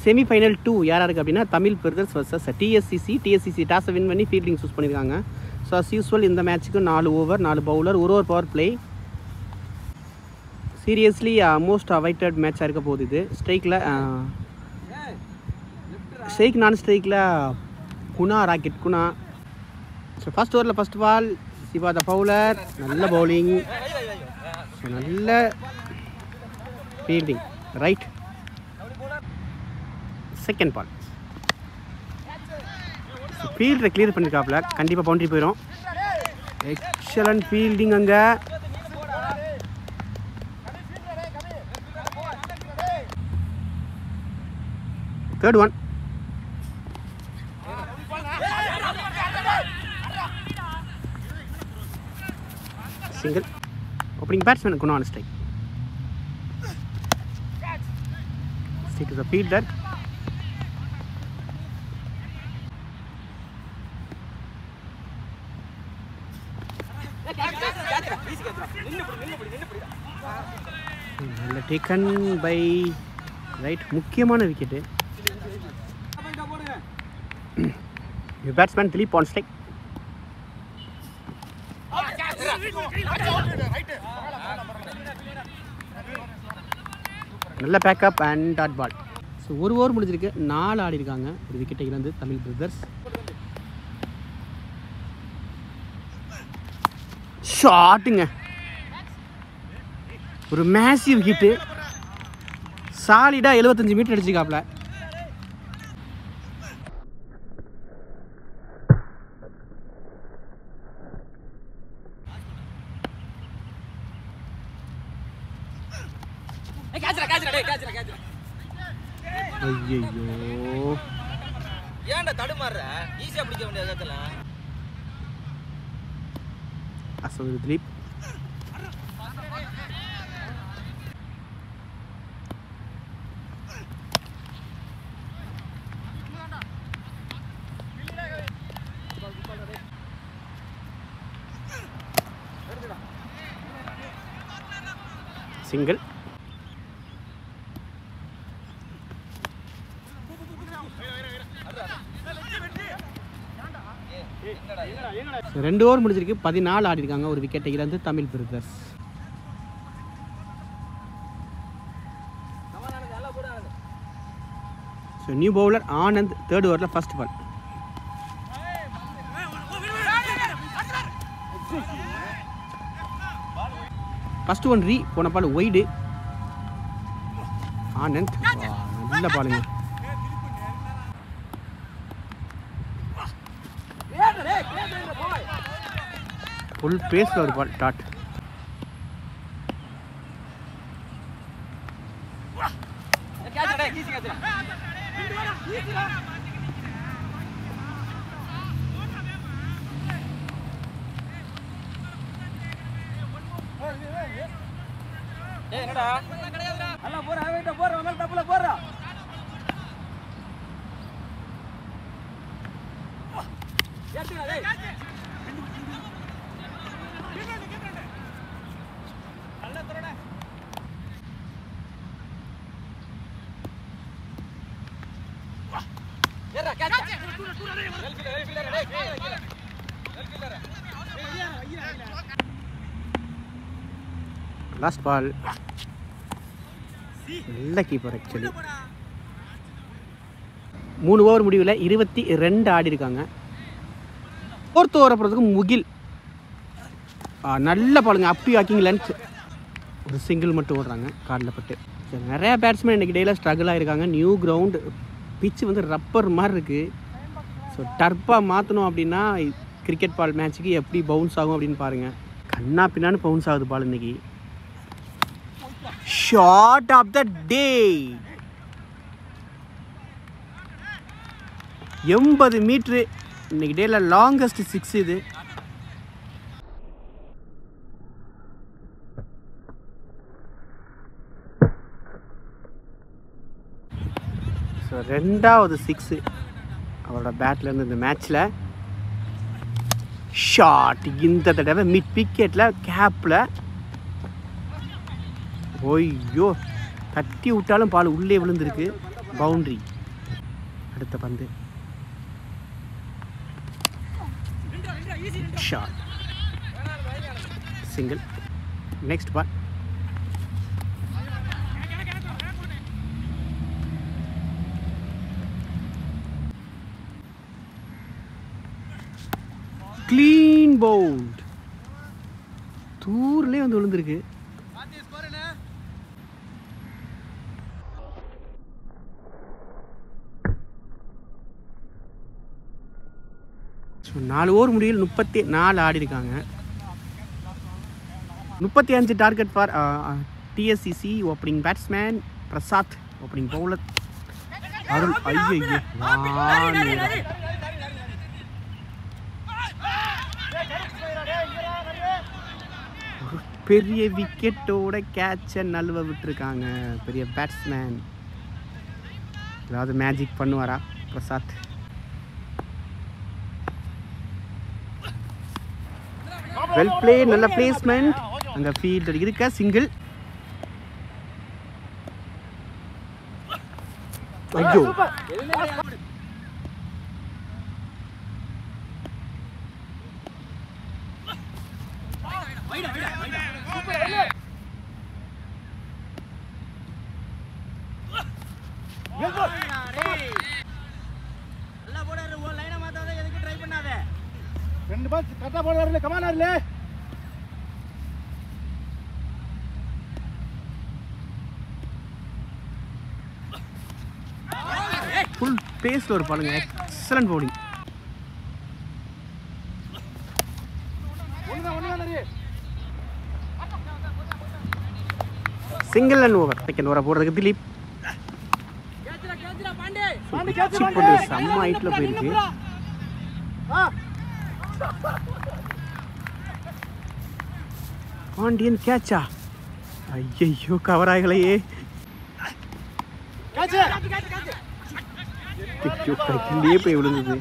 Semi-final two யாரா இருக்குது அப்படின்னா Tamil brothers versus DSCC DSCC டாஸை வின் பண்ணி ஃபீல்டிங் சூஸ் பண்ணியிருக்காங்க ஸோ அஸ் யூஸ்வல் இந்த மேட்ச்சுக்கு நாலு ஓவர் நாலு பவுலர் ஒரு ஒரு power play seriously most awaited மேட்சாக இருக்க போகுது இது ஸ்ட்ரைக்கில் ஸ்ட்ரைக் நான் ஸ்ட்ரைக்கில் Guna rocket Guna so first ஓவரில் first ball Siva the bowler நல்ல பவுலிங் ஸோ நல்ல ஃபீல்டிங் ரைட் செகண்ட் பால் ஃபீல்டரை கிளியர் பண்ணியிருக்காப்புல கண்டிப்பாக பவுண்டரி போயிடும் எக்ஸலண்ட் ஃபீல்டிங் அங்கே third one single opening batsman குணம் on strike strike is a fielder நல்ல டேக்கன் பை ரைட் முக்கியமான wicket batsman Dileep on strike நல்ல backup and dot ball so ஒரு ஓவர் முடிஞ்சிருக்கு நாலு ஆடி இருக்காங்க ஒரு விக்கெட்டை இழந்து தமிழ் பிரதர்ஸ் ஷாட்டுங்க ஒரு மேசிவ் ஹிட்டு சாலிடாக எழுபத்தஞ்சு மீட்டர் அடிச்சிருக்காப்ல ஐயோ ஏன்டா தடுமாறுற ஈஸியா பிடிக்க வேண்டிய இடத்துல அசோக் திலீப் சிங்கிள் ரெண்டு ஓவர் முடிஞ்சிருக்கு பதினாலு ஆடி இருக்காங்க ஒரு விக்கெட்டை இழந்து Tamil brothers so new bowler Anand third ஓவரில் ஃபர்ஸ்ட் பால் ஃபர்ஸ்ட் ஒன் ரீ போன பால் ஒய்டு ஆனந்த் வா, நல்ல பாலுங்க ஃபுல் பேஸில் ஒரு பால் டாட் ஏய் என்னடா நல்லா போற வெயிட்ட போற மேல தப்புல போற ஏத்துடா டேய் நல்லா தரடா ஏறா catch well fielder well fielder டேய் வெல் ஃபீல்டர் லாஸ்ட் பால் நல்ல கீப்பர் ஆக்சுவலி மூணு ஓவர் முடிவில் இருபத்தி ரெண்டு ஆடி இருக்காங்க ஃபோர்த் ஓவரை போகிறதுக்கு முகில் ஆ, நல்ல பாலுங்க அப்படி வாக்கிங் லென்த் ஒரு சிங்கிள் மட்டும் ஓடுறாங்க காலில் பட்டு சரி, நிறைய பேட்ஸ்மேன் இன்றைக்கி டெய்லியில் ஸ்ட்ரகிள் ஆகிருக்காங்க நியூ கிரவுண்டு பிச்சு வந்து ரப்பர் மாதிரி இருக்குது ஸோ டர்ப்பாக மாற்றணும் அப்படின்னா கிரிக்கெட் பால் மேட்ச்சுக்கு எப்படி பவுன்ஸ் ஆகும் அப்படின்னு பாருங்கள் கண்ணா பின்னான்னு பவுன்ஸ் ஆகுது பால் இன்னைக்கு ஷார்ட் ஆஃப் த டே எண்பது மீட்ரு இன்னைக்கு டேல லாங்கஸ்ட் சிக்ஸ் இது ஸோ ரெண்டாவது சிக்ஸு அவரோட பேட்லேருந்து இந்த மேட்ச்சில் ஷாட் இந்த தடவை மிட் விக்கெட்டில் கேப்பில் ஒய்யோ தட்டி விட்டாலும் பால் உள்ளே விழுந்திருக்கு பவுண்ட்ரி அடுத்த பந்து shot single next ball clean bowled தூர்லேயே வந்து விழுந்திருக்கு ஸோ நாலு ஓவர் முடிவில் முப்பத்தி நாலு ஆடி இருக்காங்க முப்பத்தி அஞ்சு target for DSCC opening batsman Prasad opening bowler Arul ஐயோ ஒரு பெரிய விக்கெட்டோட கேட்சை நழுவ விட்டுருக்காங்க பெரிய பேட்ஸ்மேன் ஏதாவது மேஜிக் பண்ணுவாரா பிரசாத் வெல் பிளே நல்ல பிளேஸ்மெண்ட் அங்க ஃபீல்டர் இருக்க சிங்கிள் ஐயோ நல்லா போடாரு ஓ லைனை மாத்தாத எதுக்கு ட்ரை பண்ணாத ரெண்டு பால் கரெக்டா போடுறாருல கமானாருல ஃபுல் பேஸில் ஒரு பாருங்க எக்ஸலண்ட் பவுலிங் ஒண்ணுதான் ஒண்ணுதான் சிங்கிள் அண்ட் ஓவர் செகண்ட் ஓவரை போடுறதுக்கு திலீப் கேச்சுடா கேச்சுடா பாண்டே பாண்டி கேட்ச் சிப் போட்டு செம்ம ஹைட்டில் போயிருக்கு ஆ பாண்டியன் கேட்சா ஐயையோ கவராகலையே கேட்ச் ஐயோ கைக்குள்ளேயே போய் விழுந்தது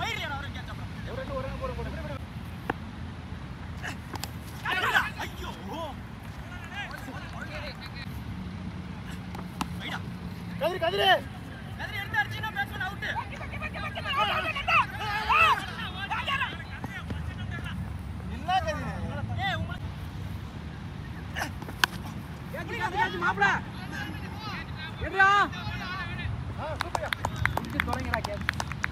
கதிரி கதிரி கதிரி எடுத்து அடிச்சுனா பேட்ஸ்மேன் அவுட் என்ன கதிரி ஏய் உங்களுக்கு கேச்சு கேச்சு கேச்சு மாப்ள எடுடா ஆ சூப்பர் இது தொடங்கடா கேட்ச்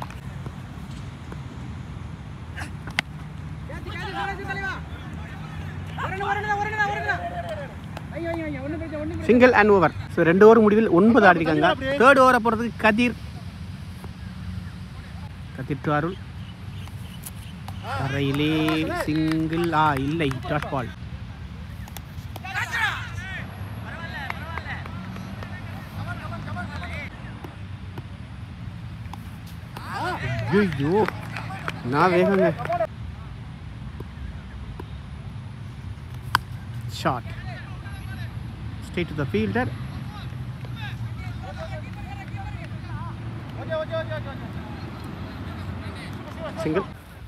கேச்சு கேச்சு கேச்சு தலைவா வரணும் வரணும் வரணும் வரணும் ஐயோ ஐயோ ஐயோ ஒண்ணு பிரச்சனை ஒண்ணு சிங்கிள் அண்ட் ஓவர் ஸோ ரெண்டு ஓவர் முடிவில் ஒன்பது ஆடி இருக்காங்க தேர்ட் ஓவரை போடுறதுக்கு கதிர் கதிர் டு அருள் தரையிலே சிங்கிள் ஆ இல்லை டாட் பால் ஐயோ நான் வேகங்க shot straight to the fielder. Okay okay okay okay Single.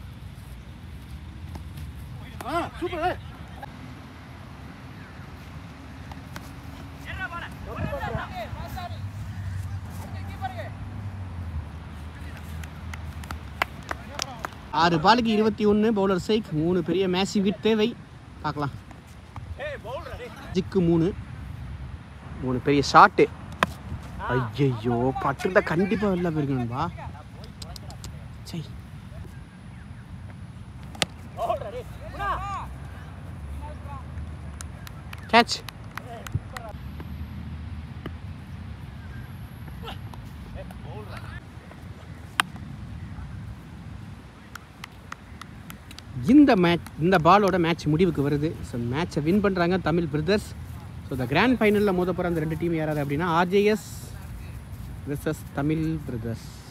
ஆ சூப்பர் ஏய் ஆறு பாலுக்கு இருபத்தி ஒன்று பவுலர் சைக் மூணு பெரிய மேசிவ் ஹிட் தேவை பார்க்கலாம் ஜிக்கு மூணு மூணு பெரிய ஷாட்டு ஐயையோ பட்டிருந்தா கண்டிப்பாக வெளில போயிருக்கணும்பா சை கேட்ச் இந்த மேட்ச் இந்த பாலோட மேட்ச் முடிவுக்கு வருது ஸோ மேட்சை வின் பண்ணுறாங்க தமிழ் பிரதர்ஸ் ஸோ இந்த கிராண்ட் ஃபைனலில் மோத போகிற அந்த ரெண்டு டீம் யாராவது அப்படின்னா ஆர்ஜேஎஸ் வெர்சஸ் தமிழ் பிரதர்ஸ்